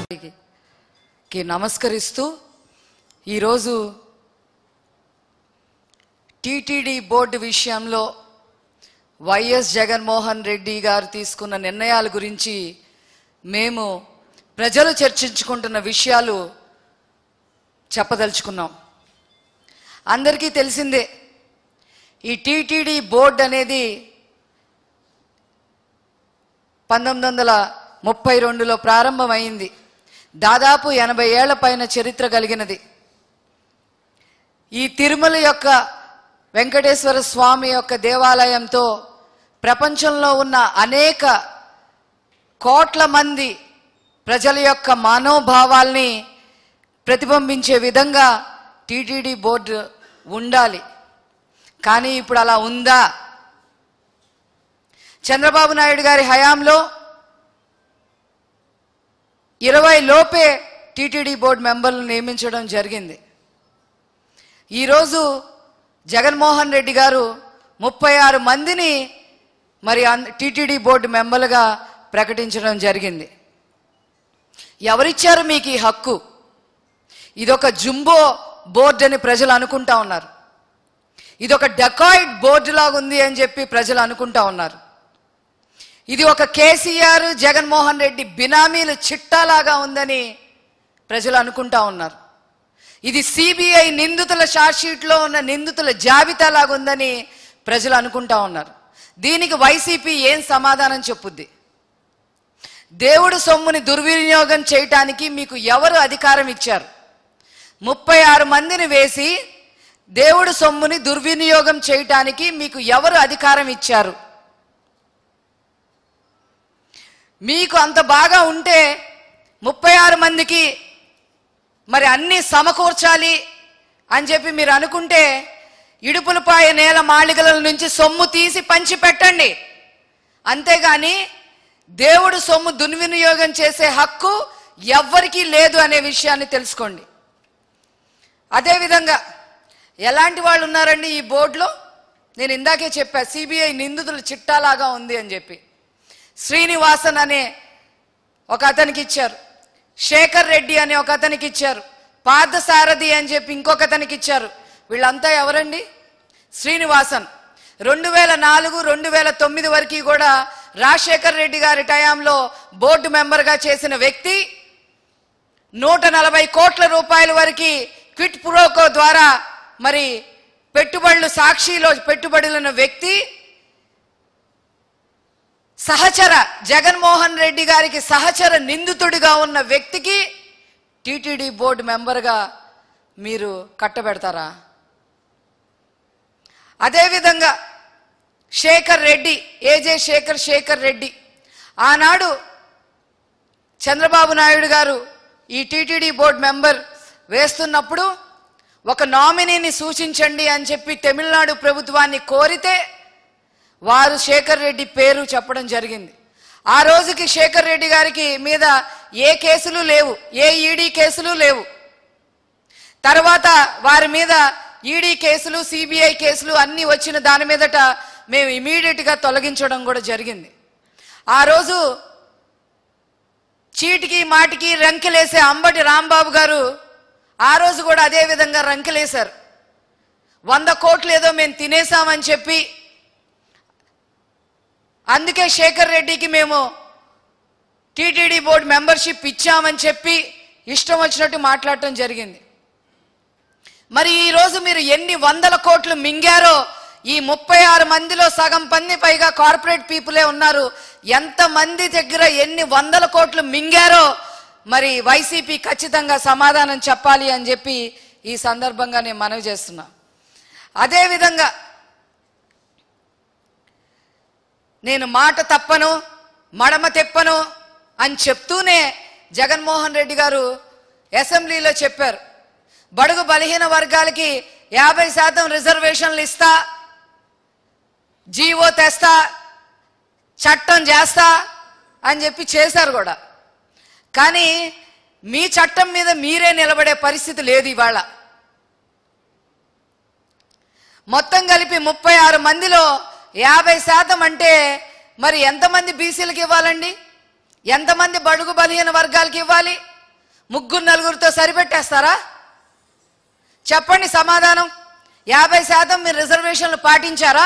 కి నమస్కరిస్తూ ఈరోజు టీటీడీ బోర్డు విషయంలో వైఎస్ జగన్మోహన్ రెడ్డి గారు తీసుకున్న నిర్ణయాల గురించి మేము ప్రజలు చర్చించుకుంటున్న విషయాలు చెప్పదలుచుకున్నాం అందరికీ తెలిసిందే ఈ టీటీడీ బోర్డు అనేది పంతొమ్మిది వందల ముప్పై రెండులో ప్రారంభమైంది దాదాపు ఎనభై ఏళ్ల పైన చరిత్ర కలిగినది ఈ తిరుమల యొక్క వెంకటేశ్వర స్వామి యొక్క దేవాలయంతో ప్రపంచంలో ఉన్న అనేక కోట్ల మంది ప్రజల యొక్క మనోభావాల్ని ప్రతిబింబించే విధంగా టీటీడీ బోర్డు ఉండాలి కానీ ఇప్పుడు అలా ఉందా చంద్రబాబు నాయుడు గారి హయాంలో ఇరవై లోపే టీటీడీ బోర్డు మెంబర్లను నియమించడం జరిగింది ఈరోజు జగన్మోహన్ రెడ్డి గారు ముప్పై ఆరు మందిని మరి టీటీడీ బోర్డు మెంబర్లుగా ప్రకటించడం జరిగింది ఎవరిచ్చారు మీకు ఈ హక్కు ఇదొక జుంబో బోర్డు అని ప్రజలు అనుకుంటా ఉన్నారు ఇదొక డెకాయిడ్ బోర్డు లాగా ఉంది అని చెప్పి ప్రజలు అనుకుంటా ఉన్నారు ఇది ఒక కేసీఆర్ జగన్మోహన్ రెడ్డి బినామీలు చిట్టాలాగా ఉందని ప్రజలు అనుకుంటా ఉన్నారు ఇది సిబిఐ నిందితుల షార్ట్షీట్లో ఉన్న నిందితుల జాబితా లాగా ఉందని ప్రజలు అనుకుంటా ఉన్నారు దీనికి వైసీపీ ఏం సమాధానం చెప్పుద్ది దేవుడు సొమ్ముని దుర్వినియోగం చేయటానికి మీకు ఎవరు అధికారం ఇచ్చారు ముప్పై ఆరు మందిని వేసి దేవుడు సొమ్ముని దుర్వినియోగం చేయటానికి మీకు ఎవరు అధికారం ఇచ్చారు మీకు అంత బాగా ఉంటే ముప్పై ఆరు మందికి మరి అన్ని సమకూర్చాలి అని చెప్పి మీరు అనుకుంటే ఇడుపులపాయ నేల మాళికల నుంచి సొమ్ము తీసి పంచి పెట్టండి అంతేగాని దేవుడు సొమ్ము దుర్వినియోగం చేసే హక్కు ఎవ్వరికీ లేదు అనే విషయాన్ని తెలుసుకోండి అదేవిధంగా ఎలాంటి వాళ్ళు ఉన్నారండి ఈ బోర్డులో నేను ఇందాకే చెప్పా సిబిఐ నిందితుల చిట్టాలాగా ఉంది అని చెప్పి శ్రీనివాసన్ అనే ఒక అతనికి ఇచ్చారు శేఖర్ రెడ్డి అనే ఒక అతనికి ఇచ్చారు పార్థసారథి అని చెప్పి ఇంకొక అతనికి ఇచ్చారు వీళ్ళంతా ఎవరండి శ్రీనివాసన్ రెండు వేల నాలుగు రెండు వేల తొమ్మిది వరకు కూడా రాజశేఖర్ రెడ్డి గారి టయాంలో బోర్డు మెంబర్గా చేసిన వ్యక్తి నూట నలభై కోట్ల రూపాయల వరకు క్విట్ ప్రోకో ద్వారా మరి పెట్టుబడులు సాక్షిలో పెట్టుబడులున్న వ్యక్తి సహచర జగన్మోహన్ రెడ్డి గారికి సహచర నిందితుడిగా ఉన్న వ్యక్తికి టీటీడీ బోర్డు మెంబర్గా మీరు కట్టబెడతారా అదేవిధంగా శేఖర్ రెడ్డి ఏజే శేఖర్ శేఖర్ రెడ్డి ఆనాడు చంద్రబాబు నాయుడు గారు ఈ టీటీడీ బోర్డు మెంబర్ వేస్తున్నప్పుడు ఒక నామినీని సూచించండి అని చెప్పి తమిళనాడు ప్రభుత్వాన్ని కోరితే వారు శేఖర్ రెడ్డి పేరు చెప్పడం జరిగింది ఆ రోజుకి శేఖర్ రెడ్డి గారికి మీద ఏ కేసులు లేవు ఏ ఈడీ కేసులు లేవు తర్వాత వారి మీద ఈడీ కేసులు సిబిఐ కేసులు అన్నీ వచ్చిన దాని మీదట మేము ఇమీడియట్గా తొలగించడం కూడా జరిగింది ఆ రోజు చీటికి మాటికి రంకెలేసే అంబటి రాంబాబు గారు ఆ రోజు కూడా అదే విధంగా రంకెలేశారు వంద కోట్లు ఏదో మేము తినేసామని చెప్పి అందుకే శేఖర్ రెడ్డికి మేము టీటీడీ బోర్డు మెంబర్షిప్ ఇచ్చామని చెప్పి ఇష్టం వచ్చినట్టు మాట్లాడటం జరిగింది మరి ఈ రోజు మీరు ఎన్ని వందల కోట్లు మింగారో ఈ ముప్పై ఆరు మందిలో సగం మంది పైగా కార్పొరేట్ పీపులే ఉన్నారు ఎంత మంది దగ్గర ఎన్ని వందల కోట్లు మింగారో మరి వైసీపీ ఖచ్చితంగా సమాధానం చెప్పాలి అని చెప్పి ఈ సందర్భంగా నేను మనవి చేస్తున్నా అదేవిధంగా నేను మాట తప్పను మడమ తెప్పను అని చెప్తూనే జగన్మోహన్ రెడ్డి గారు అసెంబ్లీలో చెప్పారు బడుగు బలహీన వర్గాలకి యాభై శాతం రిజర్వేషన్లు ఇస్తా జీవో తెస్తా చట్టం చేస్తా అని చెప్పి చేశారు కూడా కానీ మీ చట్టం మీద మీరే నిలబడే పరిస్థితి లేదు ఇవాళ మొత్తం కలిపి ముప్పై ఆరు మందిలో యాభై శాతం అంటే మరి ఎంతమంది బీసీలకు ఇవ్వాలండి ఎంతమంది బడుగు బలహీన వర్గాలకు ఇవ్వాలి ముగ్గురు నలుగురితో సరిపెట్టేస్తారా చెప్పండి సమాధానం యాభై శాతం మీరు రిజర్వేషన్లు పాటించారా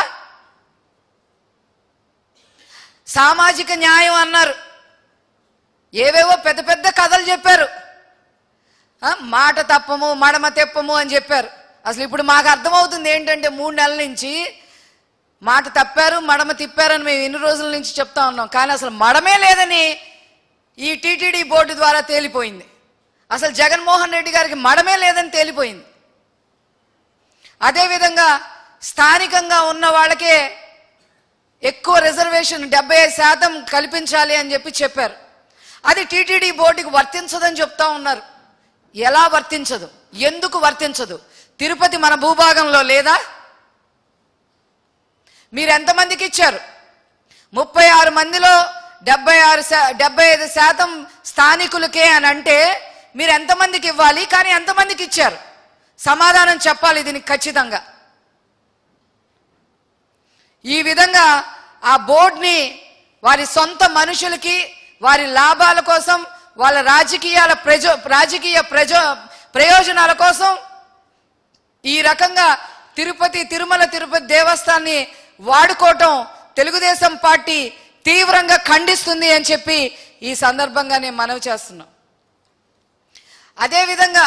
సామాజిక న్యాయం అన్నారు ఏవేవో పెద్ద పెద్ద కథలు చెప్పారు ఆ, మాట తప్పము మడమ తెప్పము అని చెప్పారు అసలు ఇప్పుడు మాకు అర్థమవుతుంది ఏంటంటే మూడు నెలల నుంచి మాట తప్పారు మడమ తిప్పారని మేము ఎన్ని రోజుల నుంచి చెప్తా ఉన్నాం కానీ అసలు మడమే లేదని ఈ టీటీడీ బోర్డు ద్వారా తేలిపోయింది అసలు జగన్మోహన్ రెడ్డి గారికి మడమే లేదని తేలిపోయింది అదేవిధంగా స్థానికంగా ఉన్న వాళ్ళకే ఎక్కువ రిజర్వేషన్ డెబ్బై ఐదు శాతం కల్పించాలి అని చెప్పి చెప్పారు అది టీటీడీ బోర్డుకి వర్తించదని చెప్తా ఉన్నారు ఎలా వర్తించదు ఎందుకు వర్తించదు తిరుపతి మన భూభాగంలో లేదా మీరు ఎంతమందికి ఇచ్చారు ముప్పై ఆరు మందిలో డెబ్బై ఆరు శా డెబ్బై ఐదు శాతం స్థానికులకే అని అంటే మీరు ఎంతమందికి ఇవ్వాలి కానీ ఎంతమందికి ఇచ్చారు సమాధానం చెప్పాలి దీనికి ఖచ్చితంగా ఈ విధంగా ఆ బోర్డుని వారి సొంత మనుషులకి వారి లాభాల కోసం వాళ్ళ రాజకీయాల ప్రజో రాజకీయ ప్రజో ప్రయోజనాల కోసం ఈ రకంగా తిరుపతి తిరుమల తిరుపతి దేవస్థాన్ని వాడుకోవటం తెలుగుదేశం పార్టీ తీవ్రంగా ఖండిస్తుంది అని చెప్పి ఈ సందర్భంగా నేను మనవి చేస్తున్నాం అదేవిధంగా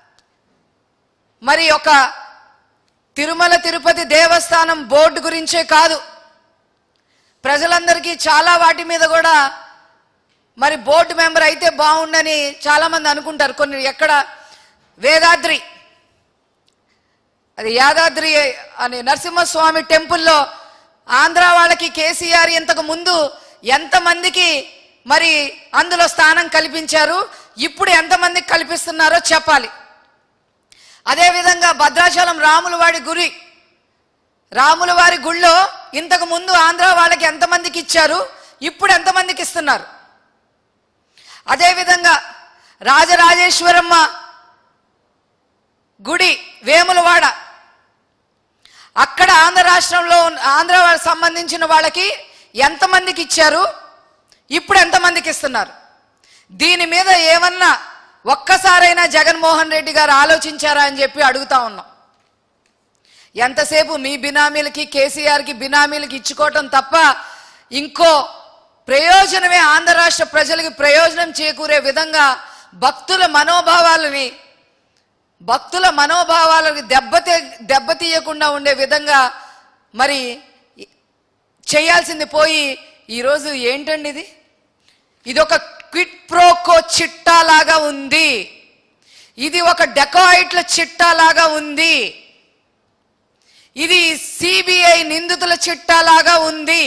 మరి ఒక తిరుమల తిరుపతి దేవస్థానం బోర్డు గురించే కాదు ప్రజలందరికీ చాలా వాటి మీద కూడా మరి బోర్డు మెంబర్ అయితే బాగుండని చాలా మంది అనుకుంటారు కొన్ని ఎక్కడ వేదాద్రి అది యాదాద్రి అని నరసింహస్వామి టెంపుల్లో ఆంధ్ర వాళ్ళకి కేసీఆర్ ఇంతకు ముందు ఎంతమందికి మరి అందులో స్థానం కల్పించారు ఇప్పుడు ఎంతమందికి కల్పిస్తున్నారో చెప్పాలి అదేవిధంగా భద్రాచలం రాములవాడి గురి రాములవారి గుళ్ళో ఇంతకు ముందు ఆంధ్ర వాళ్ళకి ఎంతమందికి ఇచ్చారు ఇప్పుడు ఎంతమందికి ఇస్తున్నారు అదేవిధంగా రాజరాజేశ్వరమ్మ గుడి వేములవాడ అక్కడ ఆంధ్ర రాష్ట్రంలో ఉన్న- ఆంధ్ర వాళ్ళకి సంబంధించిన వాళ్ళకి ఎంతమందికి ఇచ్చారు ఇప్పుడు ఎంతమందికి ఇస్తున్నారు దీని మీద ఏమన్నా ఒక్కసారైనా జగన్మోహన్ రెడ్డి గారు ఆలోచించారా అని చెప్పి అడుగుతా ఉన్నాం ఎంతసేపు మీ బినామీలకి కేసీఆర్కి బినామీలకి ఇచ్చుకోవటం తప్ప ఇంకో ప్రయోజనమే ఆంధ్ర రాష్ట్ర ప్రజలకి ప్రయోజనం చేకూరే విధంగా భక్తుల మనోభావాలని భక్తుల మనోభావాలకు దెబ్బతే దెబ్బతీయకుండా ఉండే విధంగా మరి చేయాల్సింది పోయి ఈరోజు ఏంటండి ఇది ఇది ఒక క్విట్ ప్రోకో చిట్టా లాగా ఉంది ఇది ఒక డెకాయిట్ల చిట్టా లాగా ఉంది ఇది సిబిఐ నిందితుల చిట్టా లాగా ఉంది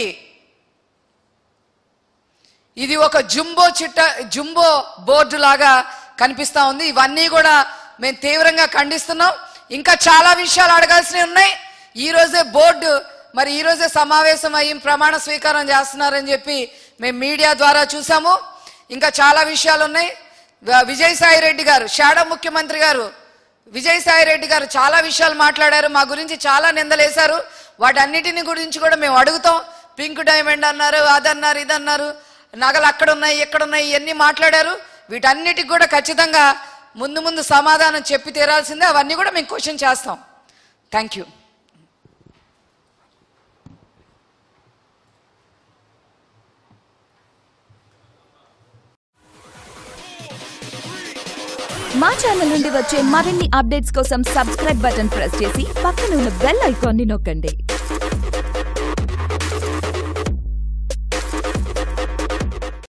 ఇది ఒక జుంబో చిట్ట జుంబో బోర్డు లాగా కనిపిస్తా ఉంది ఇవన్నీ కూడా మేము తీవ్రంగా ఖండిస్తున్నాం ఇంకా చాలా విషయాలు అడగాల్సినవి ఉన్నాయి ఈ రోజే బోర్డు మరి ఈ రోజే సమావేశం అయ్యి ప్రమాణ స్వీకారం చేస్తున్నారని చెప్పి మేము మీడియా ద్వారా చూసాము ఇంకా చాలా విషయాలు ఉన్నాయి వ- విజయసాయి రెడ్డి గారు షాడో ముఖ్యమంత్రి గారు విజయసాయి రెడ్డి గారు చాలా విషయాలు మాట్లాడారు మా గురించి చాలా నిందలేశారు వాటన్నిటిని గురించి కూడా మేము అడుగుతాం పింక్ డైమండ్ అన్నారు అదన్నారు ఇదన్నారు నగలు అక్కడ ఉన్నాయి ఇక్కడ ఉన్నాయి ఇవన్నీ మాట్లాడారు వీటన్నిటికి కూడా ఖచ్చితంగా ముందు ముందు సమాధానం చెప్పి తీరాల్సిందే అవన్నీ కూడా మేము క్వశ్చన్ చేస్తాం థ్యాంక్ యూ మా ఛానల్ నుండి వచ్చే మరిన్ని అప్డేట్స్ కోసం సబ్స్క్రైబ్ బటన్ ప్రెస్ చేసి పక్కన ఉన్న బెల్ ఐకాన్ని నొక్కండి